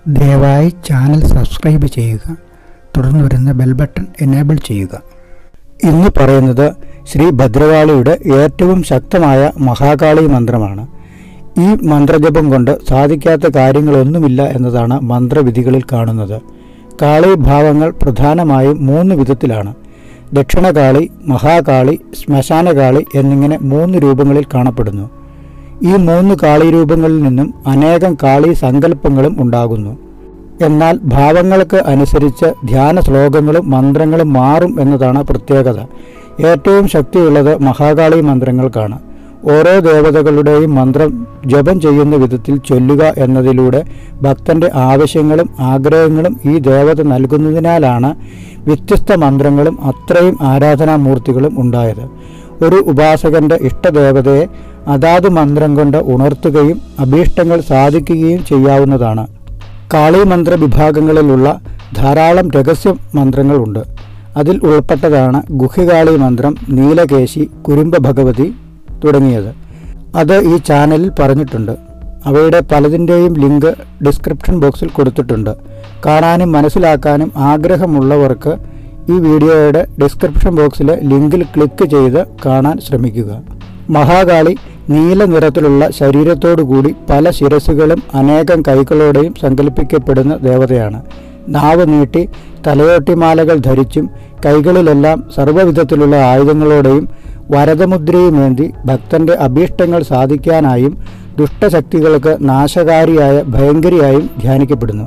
ദയവായി channel subscribe ചെയ്യുക തുടർന്ന് വരുന്ന ബെൽ ബട്ടൺ എനേബിൾ ചെയ്യുക ഇന്ന് പറയുന്നത് ശ്രീ ഭദ്രകാളിയുടെ ഏറ്റവും ശക്തമായ മഹാകാളി മന്ത്രമാണ് ഈ മന്ത്രജപം കൊണ്ട് സാധിക്കാത്ത കാര്യങ്ങളൊന്നുമില്ല എന്നതാണ് മന്ത്രവിധികളിൽ കാണുന്നത് കാളി ഭാവങ്ങൾ പ്രധാനമായും മൂന്ന് വിധത്തിലാണ് ദക്ഷിണകാളി മഹാകാളി ശ്മശാനകാളി എന്നിങ്ങനെ മൂന്ന് രൂപങ്ങളിൽ കാണപ്പെടുന്നു ഈ മൂന്ന് കാളി രൂപങ്ങളിൽ നിന്നും അനേകം കാളി സങ്കല്പങ്ങളും ഉണ്ടാകുന്നു എന്നാൽ ഭാവങ്ങൾക്ക് അനുസരിച്ച് ധ്യാന ശ്ലോകങ്ങളും മന്ത്രങ്ങളും മാറും എന്നതാണ് പ്രത്യേകത ഏറ്റവും ശക്തിയുള്ളത് മഹാകാളി മന്ത്രങ്ങൾക്കാണ് ഓരോ ദേവതകളുടെയും മന്ത്രം ജപം ചെയ്യുന്ന വിധത്തിൽ ചൊല്ലുക എന്നതിലൂടെ ഭക്തന്റെ ആവശ്യങ്ങളും ആഗ്രഹങ്ങളും ഈ ദേവത നൽകുന്നതിനാലാണ് വ്യത്യസ്ത മന്ത്രങ്ങളും അത്രയും ആരാധനാമൂർത്തികളും ഉണ്ടായത് ഒരു ഉപാസകന്റെ ഇഷ്ടദേവതയെ അതാത് മന്ത്രം കൊണ്ട് ഉണർത്തുകയും അഭീഷ്ടങ്ങൾ സാധിക്കുകയും ചെയ്യാവുന്നതാണ് കാളിമന്ത്ര വിഭാഗങ്ങളിലുള്ള ധാരാളം രഹസ്യ മന്ത്രങ്ങളുണ്ട് അതിൽ ഉൾപ്പെട്ടതാണ് ഗുഹ്യകാളി മന്ത്രം നീലകേശി കുരുമ്പ ഭഗവതി തുടങ്ങിയത് അത് ഈ ചാനലിൽ പറഞ്ഞിട്ടുണ്ട് അവയുടെ പലതിൻ്റെയും ലിങ്ക് ഡിസ്ക്രിപ്ഷൻ ബോക്സിൽ കൊടുത്തിട്ടുണ്ട് കാണാനും മനസ്സിലാക്കാനും ആഗ്രഹമുള്ളവർക്ക് ഈ വീഡിയോയുടെ ഡിസ്ക്രിപ്ഷൻ ബോക്സിലെ ലിങ്കിൽ ക്ലിക്ക് ചെയ്ത് കാണാൻ ശ്രമിക്കുക മഹാകാളി നീല നിറത്തിലുള്ള ശരീരത്തോടുകൂടി പല ശിരസുകളും അനേകം കൈകളോടെയും സങ്കല്പിക്കപ്പെടുന്ന ദേവതയാണ് നാവ് നീട്ടി തലയോട്ടിമാലകൾ ധരിച്ചും കൈകളിലെല്ലാം സർവ്വവിധത്തിലുള്ള ആയുധങ്ങളോടെയും വരദമുദ്രയുമേന്തി ഭക്തന്റെ അഭീഷ്ടങ്ങൾ സാധിക്കാനായും ദുഷ്ടശക്തികൾക്ക് നാശകാരിയായ ഭയങ്കരിയായും ധ്യാനിക്കപ്പെടുന്നു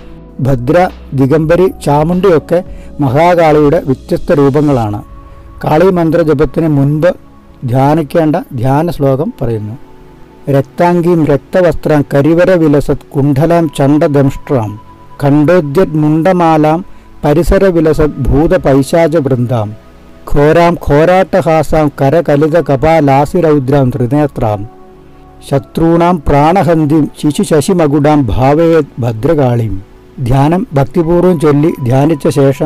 ഭദ്ര ദിഗംബരി ചാമുണ്ടിയൊക്കെ മഹാകാളിയുടെ വ്യത്യസ്ത രൂപങ്ങളാണ് കാളി മന്ത്രജപത്തിന് മുൻപ് ധ്യാനിക്കേണ്ട ധ്യാന ശ്ലോകം പറയുന്നു രക്താംഗീം രക്തവസ്ത്രം കരിവര വിലസത് കുണ്ഡലാം ചണ്ഡദംഷ്ട്രാം ഖണ്ഡോദ്യത് മുണ്ടമാലാം പരിസര വിലസത് ഭൂതപൈശാച വൃന്ദാം ഘോരാം ഘോരാട്ടഹാസാം കരകലിത കപാലാസിരൗദ്രാം ത്രിനേത്രാം ശത്രുണാം പ്രാണഹന്തിം ശിശുശശിമകുടാം ഭാവയത് ഭദ്രകാളിയും ധ്യാനം ഭക്തിപൂർവ്വം ചൊല്ലി ധ്യാനിച്ച ശേഷം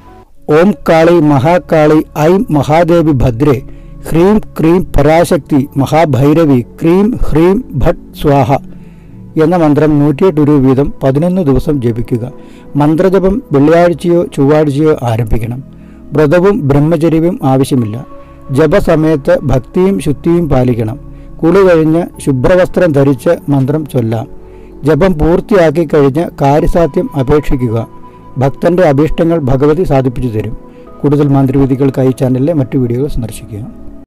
ഓം കാളി മഹാകാളി ഐം മഹാദേവി ഭദ്രേ ഹ്രീം ക്രീം പരാശക്തി മഹാഭൈരവി ക്രീം ഹ്രീം ഭട്ട് സ്വാഹ എന്ന മന്ത്രം നൂറ്റിയെട്ട് രൂപ വീതം പതിനൊന്ന് ദിവസം ജപിക്കുക മന്ത്രജപം വെള്ളിയാഴ്ചയോ ചൊവ്വാഴ്ചയോ ആരംഭിക്കണം വ്രതവും ബ്രഹ്മചര്യവും ആവശ്യമില്ല ജപസമയത്ത് ഭക്തിയും ശുദ്ധിയും പാലിക്കണം കുളി കഴിഞ്ഞ് ശുഭ്രവസ്ത്രം ധരിച്ച് മന്ത്രം ചൊല്ലാം ജപം പൂർത്തിയാക്കി കഴിഞ്ഞ് കാര്യസാധ്യം അപേക്ഷിക്കുക ഭക്തന്റെ അഭീഷ്ടങ്ങൾ ഭഗവതി സാധിപ്പിച്ചു തരും കൂടുതൽ മന്ത്രവിധികൾക്കായി ചാനലിലെ മറ്റു വീഡിയോകൾ സന്ദർശിക്കുക